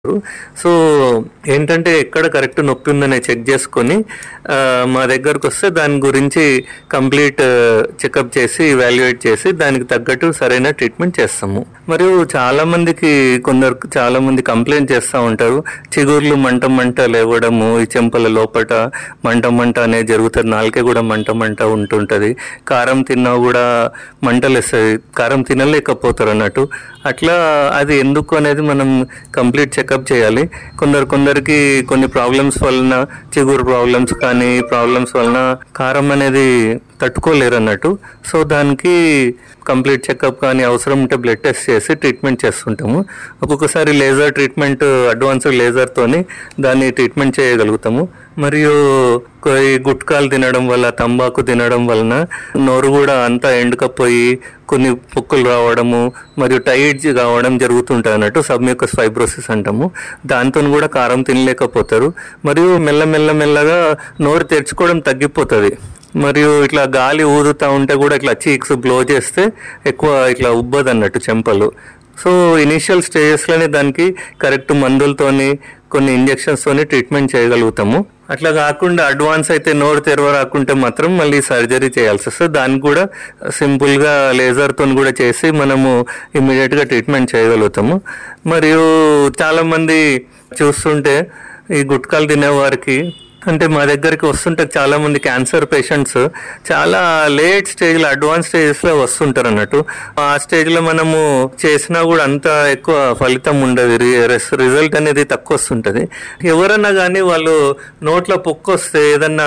so ఏంటంటే ఎక్కడ correct నొప్పి ఉందని చెక్ చేసుకొని ఆ, మా దగ్గరకు వస్తే దాని గురించి కంప్లీట్ చెకప్ చేసి ఇవాల్యుయేట్ చేసి దానికి తగ్గట్టు సరైన ట్రీట్మెంట్ చేస్తాము మరియు చాలా మందికి కొందరు చాలా మంది కంప్లైంట్ చేస్తూ ఉంటారు చిగుర్లు మంట మంట లేవడము ఈ చెంపల లోపట మంట మంట అనేది జరుగుతుంది నాలుకే కూడా మంట మంట ఉంటుంటది కారం తిన్నా కూడా మంటలు వేస్తుంది కారం తినలేకపోతారు అన్నట్టు అట్లా అది ఎందుకు అనేది మనం కంప్లీట్ చెకప్ చేయాలి కొందరు కొందరికి కొన్ని ప్రాబ్లమ్స్ వలన చిగురు ప్రాబ్లమ్స్ కానీ ప్రాబ్లమ్స్ వలన కారం అనేది తట్టుకోలేరు అన్నట్టు సో దానికి కంప్లీట్ చెకప్ కానీ అవసరం ఉంటే బ్లడ్ టెస్ట్ చేసి ట్రీట్మెంట్ చేస్తుంటాము ఒక్కొక్కసారి లేజర్ ట్రీట్మెంట్ అడ్వాన్స్డ్ లేజర్తోని దాన్ని ట్రీట్మెంట్ చేయగలుగుతాము మరియు కొ- ఈ గుట్కాలు తినడం వల్ల తంబాకు తినడం వలన నోరు కూడా అంతా ఎండుకపోయి కొన్ని పొక్కులు రావడము మరియు టైట్ కావడం జరుగుతుంటాయి అన్నట్టు సబ్మ్యూకస్ ఫైబ్రోసిస్ అంటాము దాంతో కూడా కారం తినలేకపోతారు మరియు మెల్ల మెల్ల మెల్లగా నోరు తెరుచుకోవడం తగ్గిపోతుంది మరియు ఇట్లా గాలి ఊదుతా ఉంటే కూడా ఇట్లా చీక్స్ బ్లో చేస్తే ఎక్కువ ఇట్లా ఉబ్బదు అన్నట్టు చెంపలు సో ఇనీషియల్ స్టేజెస్లోనే దానికి కరెక్ట్ మందులతోని కొన్ని ఇంజెక్షన్స్ తోని ట్రీట్మెంట్ చేయగలుగుతాము అట్లా కాకుండా అడ్వాన్స్ అయితే నోరు తెరవ రాకుంటే మాత్రం మళ్ళీ సర్జరీ చేయాల్సి వస్తుంది దానికి కూడా సింపుల్ గా లేజర్ తోని కూడా చేసి మనము ఇమీడియట్ గా ట్రీట్మెంట్ చేయగలుగుతాము మరియు చాలా మంది చూస్తుంటే ఈ గుట్కాలు తినే వారికి అంటే మా దగ్గరికి వస్తుంటే చాలా మంది క్యాన్సర్ పేషెంట్స్ చాలా లేట్ స్టేజ్ లో అడ్వాన్స్ స్టేజెస్ లో వస్తుంటారు అన్నట్టు ఆ స్టేజ్ లో మనము చేసినా కూడా అంత ఎక్కువ ఫలితం ఉండదు రిజల్ట్ అనేది తక్కువ వస్తుంటది ఎవరన్నా కానీ వాళ్ళు నోట్లో పొక్కు వస్తే ఏదన్నా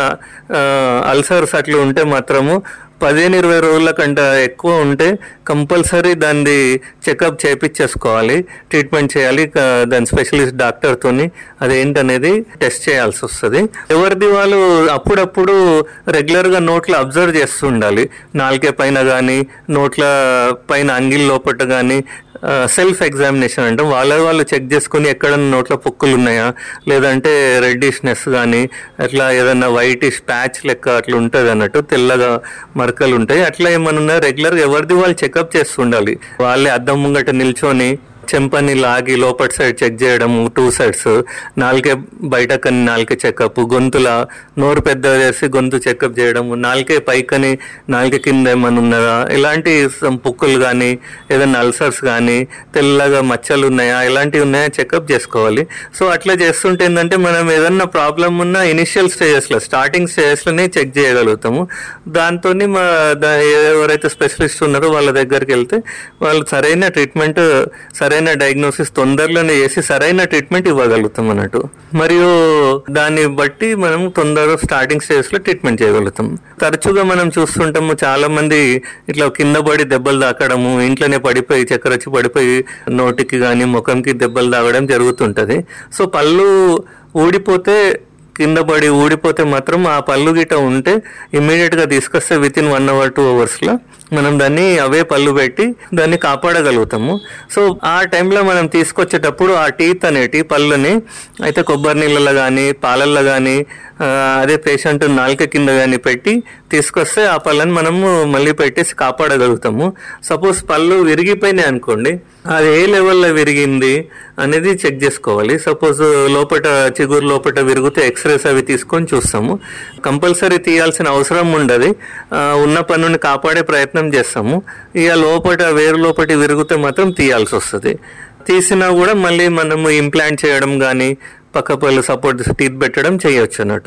అల్సర్స్ అట్లా ఉంటే మాత్రము పదిహేను ఇరవై రోజుల కంటే ఎక్కువ ఉంటే కంపల్సరీ దాన్ని చెకప్ చేయించేసుకోవాలి ట్రీట్మెంట్ చేయాలి క- దాని స్పెషలిస్ట్ డాక్టర్తోని అదేంటనేది టెస్ట్ చేయాల్సి వస్తుంది ఎవరిది వాళ్ళు అప్పుడప్పుడు రెగ్యులర్గా నోట్లో అబ్జర్వ్ చేస్తూ ఉండాలి నాలుకే పైన కానీ నోట్ల పైన అంగిల్ లోపట కానీ సెల్ఫ్ ఎగ్జామినేషన్ అంటే వాళ్ళ వాళ్ళు చెక్ చేసుకుని ఎక్కడ నోట్లో పొక్కులు ఉన్నాయా లేదంటే రెడ్డిష్నెస్ కానీ అట్లా ఏదైనా వైటిష్ ప్యాచ్ లెక్క అట్లా ఉంటుంది అన్నట్టు తెల్లగా మరకలు ఉంటాయి అట్లా ఏమన్నా రెగ్యులర్ ఎవరిది వాళ్ళు చెకప్ చేస్తుండాలి వాళ్ళే అద్దం ముంగట నిల్చొని చెంపని లాగి లోపటి సైడ్ చెక్ చేయడము టూ సైడ్స్ నాలుకే బయట కని నాలుకే చెకప్ గొంతుల నోరు పెద్ద చేసి గొంతు చెకప్ చేయడము నాలుకే పైకని నాలుక కింద ఏమైనా ఉన్నదా ఇలాంటి some పుక్కులు కానీ ఏదైనా అల్సర్స్ కానీ తెల్లగా మచ్చలు ఉన్నాయా ఇలాంటివి ఉన్నాయా చెకప్ చేసుకోవాలి సో అట్లా చేస్తుంటే ఏంటంటే మనం ఏదన్నా ప్రాబ్లం ఉన్న ఇనిషియల్ స్టేజెస్లో స్టార్టింగ్ స్టేజెస్లోనే చెక్ చేయగలుగుతాము దాంతో మా దా- ఎవరైతే స్పెషలిస్ట్ ఉన్నారో వాళ్ళ దగ్గరికి వెళ్తే వాళ్ళు సరైన ట్రీట్మెంట్ సరైన డయాగ్నోసిస్ తొందరలోనే చేసి సరైన ట్రీట్మెంట్ ఇవ్వగలుగుతాం అన్నట్టు మరియు దాన్ని బట్టి మనం తొందరగా స్టార్టింగ్ స్టేజ్ లో ట్రీట్మెంట్ చేయగలుగుతాం తరచుగా మనం చూస్తుంటాము చాలా మంది ఇట్లా కింద పడి దెబ్బలు తాకడము ఇంట్లోనే పడిపోయి చక్కెర వచ్చి పడిపోయి నోటికి కానీ ముఖంకి దెబ్బలు తాగడం జరుగుతుంటది సో పళ్ళు ఊడిపోతే కింద పడి ఊడిపోతే మాత్రం ఆ పళ్ళు గిట ఉంటే ఇమ్మీడియట్ గా తీసుకొస్తే within one hour two hours లో మనం దాన్ని అవే పళ్ళు పెట్టి దాన్ని కాపాడగలుగుతాము సో ఆ టైంలో మనం తీసుకొచ్చేటప్పుడు ఆ టీత్ అనేటి పళ్ళుని అయితే కొబ్బరి నీళ్ళలో కానీ పాలల్లో కానీ అదే పేషెంట్ నాలుక కింద కానీ పెట్టి తీసుకొస్తే ఆ పళ్ళని మనము మళ్ళీ పెట్టేసి కాపాడగలుగుతాము సపోజ్ పళ్ళు విరిగిపోయినాయి అనుకోండి అది ఏ లెవెల్లో విరిగింది అనేది చెక్ చేసుకోవాలి సపోజ్ లోపల చిగురు లోపల విరిగితే ఎక్స్రేస్ అవి తీసుకొని చూస్తాము కంపల్సరీ తీయాల్సిన అవసరం ఉండదు ఆ, ఉన్న పన్నుని కాపాడే ప్రయత్నం చేస్తాము ఇక లోపల వేరు లోపటి విరిగితే మాత్రం తీయాల్సి వస్తుంది తీసినా కూడా మళ్ళీ మనము ఇంప్లాంట్ చేయడం కానీ పక్క పళ్ళు సపోర్ట్ టీత్ పెట్టడం చేయొచ్చు అన్నట్టు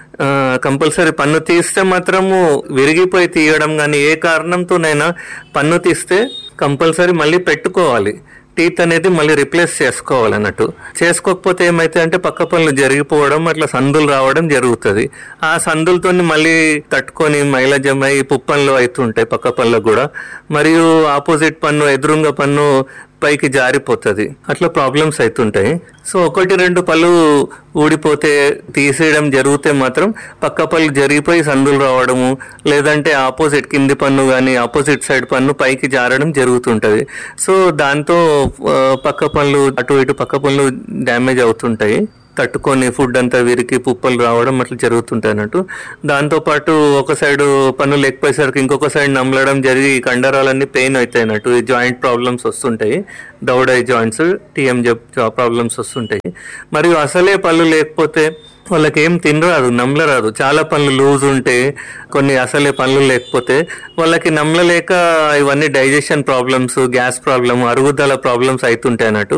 కంపల్సరీ పన్ను తీస్తే మాత్రము విరిగిపోయి తీయడం కానీ ఏ కారణంతోనైనా పన్ను తీస్తే కంపల్సరీ మళ్ళీ పెట్టుకోవాలి టీత్ అనేది మళ్ళీ రిప్లేస్ చేసుకోవాలి అన్నట్టు చేసుకోకపోతే ఏమైతే అంటే పక్క పనులు జరిగిపోవడం అట్లా సందులు రావడం జరుగుతుంది ఆ సందులతోని మళ్ళీ తట్టుకొని మైలజమై పుప్పన్లు అవుతుంటాయి పక్క పనులకు కూడా మరియు ఆపోజిట్ పన్ను ఎదురుంగ పన్ను పైకి జారిపోతుంది అట్లా ప్రాబ్లమ్స్ అవుతుంటాయి సో ఒకటి రెండు పళ్ళు ఊడిపోతే తీసేయడం జరిగితే మాత్రం పక్క పళ్ళు జరిగిపోయి సందులు రావడము లేదంటే ఆపోజిట్ కింది పన్ను కానీ ఆపోజిట్ సైడ్ పన్ను పైకి జారడం జరుగుతుంటది సో దాంతో ఆ, పక్క పళ్ళు అటు ఇటు పక్క పళ్ళు డ్యామేజ్ అవుతుంటాయి తట్టుకొని ఫుడ్ అంతా విరికి పుప్పలు రావడం అట్లా జరుగుతుంటాయి అన్నట్టు దాంతోపాటు ఒక సైడ్ పన్ను లేకపోయేసరికి ఇంకొక సైడ్ నమలడం జరిగి ఈ కండరాలన్నీ పెయిన్ అవుతాయి అన్నట్టు ఈ జాయింట్ ప్రాబ్లమ్స్ వస్తుంటాయి దౌడ జాయింట్స్ టీఎం జబ్ ప్రాబ్లమ్స్ వస్తుంటాయి మరియు అసలే పళ్ళు లేకపోతే వాళ్ళకి ఏం తినరాదు నమ్మలరాదు చాలా పనులు లూజ్ ఉంటే కొన్ని అసలే పనులు లేకపోతే వాళ్ళకి నమ్మలేక ఇవన్నీ డైజెషన్ ప్రాబ్లమ్స్ గ్యాస్ ప్రాబ్లమ్ అరుగుదల ప్రాబ్లమ్స్ అవుతుంటాయి అన్నట్టు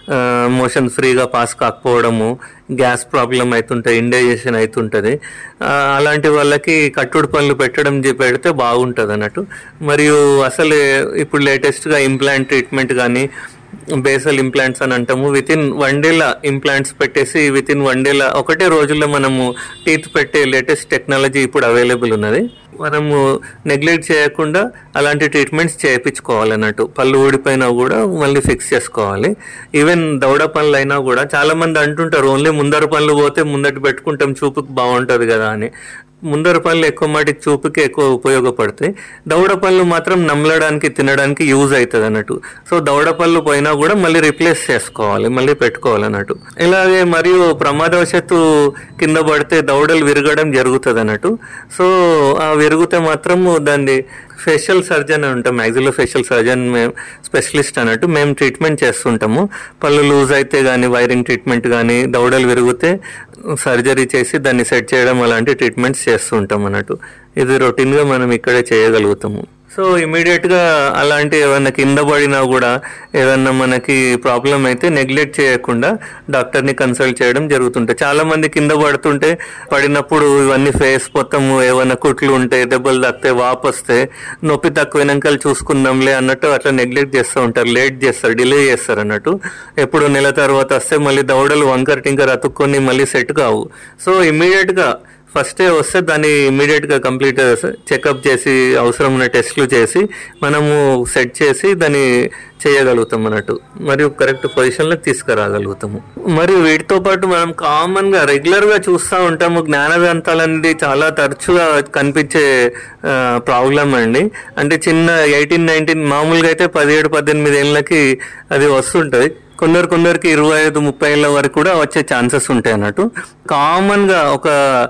మోషన్ ఫ్రీగా పాస్ కాకపోవడము గ్యాస్ ప్రాబ్లం అవుతుంటాయి ఇండైజెషన్ అవుతుంటుంది ఆ, అలాంటి వాళ్ళకి కట్టుడు పనులు పెట్టడం చే- పెడితే బాగుంటుంది అన్నట్టు మరియు అసలు ఇప్పుడు లేటెస్ట్గా ఇంప్లాంట్ ట్రీట్మెంట్ కానీ బేసల్ ఇంప్లాంట్స్ అని అంటాము విత్ ఇన్ వన్ డేల ఇంప్లాంట్స్ పెట్టేసి విత్ ఇన్ వన్ డేల ఒకటే రోజుల్లో మనము టీత్ పెట్టే లేటెస్ట్ టెక్నాలజీ ఇప్పుడు అవైలబుల్ ఉన్నది మనము నెగ్లెక్ట్ చేయకుండా అలాంటి ట్రీట్మెంట్స్ చేయించుకోవాలన్నట్టు పళ్ళు ఊడిపోయినా కూడా మళ్ళీ ఫిక్స్ చేసుకోవాలి ఈవెన్ దౌడ పనులు అయినా కూడా చాలా మంది అంటుంటారు ఓన్లీ ముందర పనులు పోతే ముందటి పెట్టుకుంటాం చూపుకి బాగుంటది కదా అని ముందర పనులు ఎక్కువ మటుకు చూపుకి ఎక్కువ ఉపయోగపడతాయి దౌడ పళ్ళు మాత్రం నమలడానికి తినడానికి యూజ్ అవుతుంది అన్నట్టు సో దౌడ పళ్ళు పోయినా కూడా మళ్ళీ రిప్లేస్ చేసుకోవాలి మళ్ళీ పెట్టుకోవాలి అన్నట్టు ఇలాగే మరియు ప్రమాదవశత్తు కింద పడితే దౌడలు విరగడం జరుగుతుంది అన్నట్టు సో ఆ విరిగితే మాత్రం దాన్ని ఫేషియల్ సర్జన్ అని ఉంటాం మ్యాక్సిలో ఫేషియల్ సర్జన్ మేము స్పెషలిస్ట్ అన్నట్టు మేము ట్రీట్మెంట్ చేస్తుంటాము పళ్ళు లూజ్ అయితే కానీ వైరింగ్ ట్రీట్మెంట్ కానీ దౌడలు విరిగితే సర్జరీ చేసి దాన్ని సెట్ చేయడం అలాంటి ట్రీట్మెంట్స్ చేస్తూ ఉంటాం అన్నట్టు ఇది రొటీన్గా మనం ఇక్కడే చేయగలుగుతాము సో ఇమీడియట్ గా అలాంటి ఏమైనా కింద పడినా కూడా ఏదన్నా మనకి ప్రాబ్లం అయితే నెగ్లెక్ట్ చేయకుండా డాక్టర్ ని కన్సల్ట్ చేయడం జరుగుతుంటాయి చాలా మంది కింద పడుతుంటే పడినప్పుడు ఇవన్నీ ఫేస్ మొత్తము ఏమైనా కుట్లు ఉంటే దెబ్బలు తాకితే వాపు వస్తే నొప్పి తక్కువైనాక చూసుకుందాంలే అన్నట్టు అట్లా నెగ్లెక్ట్ చేస్తూ ఉంటారు లేట్ చేస్తారు డిలే చేస్తారు అన్నట్టు ఎప్పుడు నెల తర్వాత వస్తే మళ్ళీ దౌడలు వంకర టింకర్ అతుక్కొని మళ్ళీ సెట్ కావు సో ఇమీడియట్ గా ఫస్ట్ వస్తే దాన్ని ఇమీడియట్ గా కంప్లీట్ చెకప్ చేసి అవసరం ఉన్న టెస్ట్లు చేసి మనము సెట్ చేసి దాన్ని చేయగలుగుతాం అన్నట్టు మరియు కరెక్ట్ పొజిషన్ లో తీసుకురాగలుగుతాము మరియు వీటితో పాటు మనం కామన్ గా రెగ్యులర్ గా చూస్తూ ఉంటాము జ్ఞానదంతాలు అనేది చాలా తరచుగా కనిపించే ప్రాబ్లం అండి అంటే చిన్న ఎయిటీన్ నైన్టీన్ మామూలుగా అయితే పదిహేడు పద్దెనిమిది ఏళ్ళకి అది వస్తుంటది కొందరు కొందరికి ఇరవై ఐదు ముప్పై ఏళ్ళ వరకు కూడా వచ్చే ఛాన్సెస్ ఉంటాయి అన్నట్టు కామన్ గా ఒక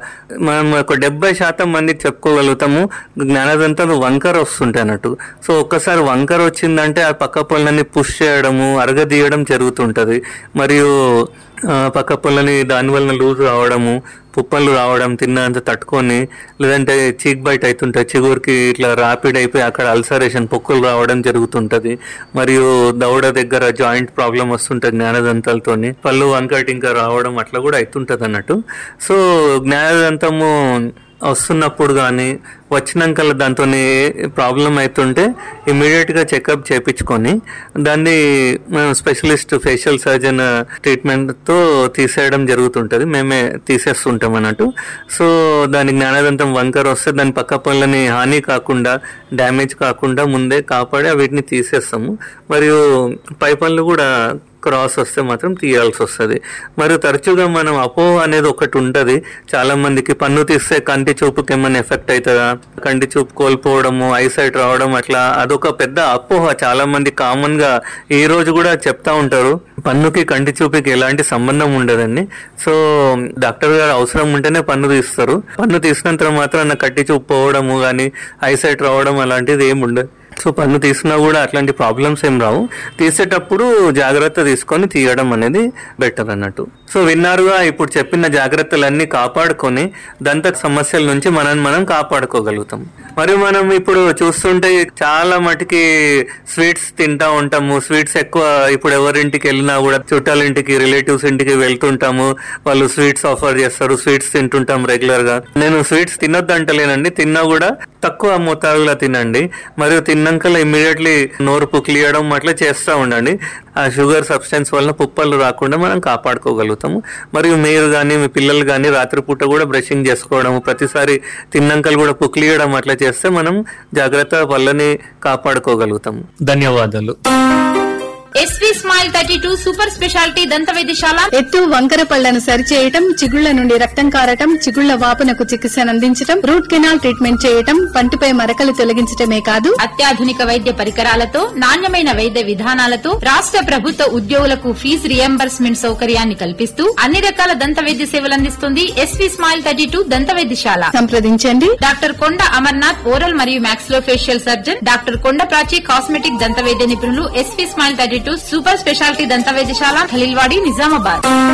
మనం ఒక డెబ్బై శాతం మందికి చెప్పుకోగలుగుతాము జ్ఞానదంతాలు వంకర వస్తుంటాయి అన్నట్టు సో ఒక్కసారి వంకర వచ్చిందంటే ఆ పక్క పళ్ళని పుష్ చేయడము అరగదీయడం జరుగుతుంటది మరియు ఆ, పక్క పళ్ళని దాని వలన లూజ్ రావడము పుప్పలు రావడం తిన్నంత తట్టుకొని లేదంటే చీక్ బైట్ అవుతుంటాయి చిగురికి ఇట్లా ర్యాపిడ్ అయిపోయి అక్కడ అల్సరేషన్ పొక్కులు రావడం జరుగుతుంటది మరియు దవడ దగ్గర జాయింట్ ప్రాబ్లం వస్తుంటది జ్ఞానదంతాలతోని పళ్ళు వంకటి ఇంకా రావడం అట్లా కూడా అవుతుంటది అన్నట్టు సో జ్ఞానదంతము వస్తున్నప్పుడు కానీ వచ్చినాక దాంతో ప్రాబ్లం అవుతుంటే ఇమీడియట్ గా చెకప్ చేపించుకొని దాన్ని మనం స్పెషలిస్ట్ ఫేషియల్ సర్జన్ ట్రీట్మెంట్ తో తీసేయడం జరుగుతుంటది మేమే తీసేస్తుంటాం అన్నట్టు సో దాని జ్ఞానదంతం వంకర వస్తే దాని పక్క పనులని హాని కాకుండా డ్యామేజ్ కాకుండా ముందే కాపాడి వీటిని తీసేస్తాము మరియు పై పనులు కూడా క్రాస్ వస్తే మాత్రం తీయాల్సి వస్తుంది మరియు తరచుగా మనం అపోహ అనేది ఒకటి ఉంటది చాలా మందికి పన్ను తీస్తే కంటి చూపుకి ఏమైనా ఎఫెక్ట్ అవుతుందా కంటి చూపు కోల్పోవడము ఐసైట్ రావడం అట్లా అదొక పెద్ద అపోహ చాలా మంది కామన్ గా ఈ రోజు కూడా చెప్తా ఉంటారు పన్నుకి కంటి చూపుకి ఎలాంటి సంబంధం ఉండదండి సో డాక్టర్ గారు అవసరం ఉంటేనే పన్ను తీస్తారు పన్ను తీసినంత మాత్రం కట్టి చూపు పోవడము కానీ ఐసైట్ రావడం అలాంటిది ఏమి ఉండదు సో పన్ను తీసినా కూడా అట్లాంటి ప్రాబ్లమ్స్ ఏం రావు తీసేటప్పుడు జాగ్రత్త తీసుకొని తీయడం అనేది బెటర్ అన్నట్టు సో విన్నారుగా ఇప్పుడు చెప్పిన జాగ్రత్తలన్నీ కాపాడుకొని దంత సమస్యల నుంచి మనం మనం కాపాడుకోగలుగుతాం మరియు మనం ఇప్పుడు చూస్తుంటే చాలా మటుకి స్వీట్స్ తింటా ఉంటాము స్వీట్స్ ఎక్కువ ఇప్పుడు ఎవరింటికి వెళ్ళినా కూడా చుట్టాల ఇంటికి రిలేటివ్స్ ఇంటికి వెళ్తుంటాము వాళ్ళు స్వీట్స్ ఆఫర్ చేస్తారు స్వీట్స్ తింటుంటాం రెగ్యులర్ గా నేను స్వీట్స్ తినొద్దు అంటలేనండి తిన్నా కూడా తక్కువ మోతాదులో తినండి మరియు తిన్నాక ఇమీడియట్లీ నోరు పుక్లియడం అట్లా చేస్తూ ఉండండి ఆ షుగర్ సబ్స్టెన్స్ వలన పుప్పలు రాకుండా మనం కాపాడుకోగలుగుతాము మరియు మీరు కానీ మీ పిల్లలు కానీ రాత్రిపూట కూడా బ్రషింగ్ చేసుకోవడం ప్రతిసారి తిన్నాకలు కూడా పుక్లియడం అట్లా చేస్తే మనం జాగ్రత్త పళ్ళని కాపాడుకోగలుగుతాము ధన్యవాదాలు SV smile thirty two super speciality దంత వైద్యశాల ఎత్తు వంకర పళ్లను సరిచేయటం చిగుళ్ల నుండి రక్తం కారటం చిగుళ్ల వాపునకు చికిత్సను అందించటం రూట్ కెనాల్ ట్రీట్మెంట్ చేయటం పంటిపై మరకలు తొలగించటమే కాదు అత్యాధునిక వైద్య పరికరాలతో నాణ్యమైన వైద్య విధానాలతో రాష్ట్ర ప్రభుత్వ ఉద్యోగులకు ఫీజు రియంబర్స్మెంట్ సౌకర్యాన్ని కల్పిస్తూ అన్ని రకాల దంత వైద్య సేవలు అందిస్తుంది ఎస్వి స్మైల్ థర్టీ టూ దంత వైద్యశాల సంప్రదించండి డాక్టర్ కొండ అమర్నాథ్ ఓరల్ మరియు మాక్సిలో ఫేషియల్ సర్జన్ డాక్టర్ కొండ ప్రాచి కాస్మెటిక్ దంత వైద్య నిపుణులు SV smile thirty two super speciality దంత వైద్యశాల ఖలీల్వాడి నిజామాబాద్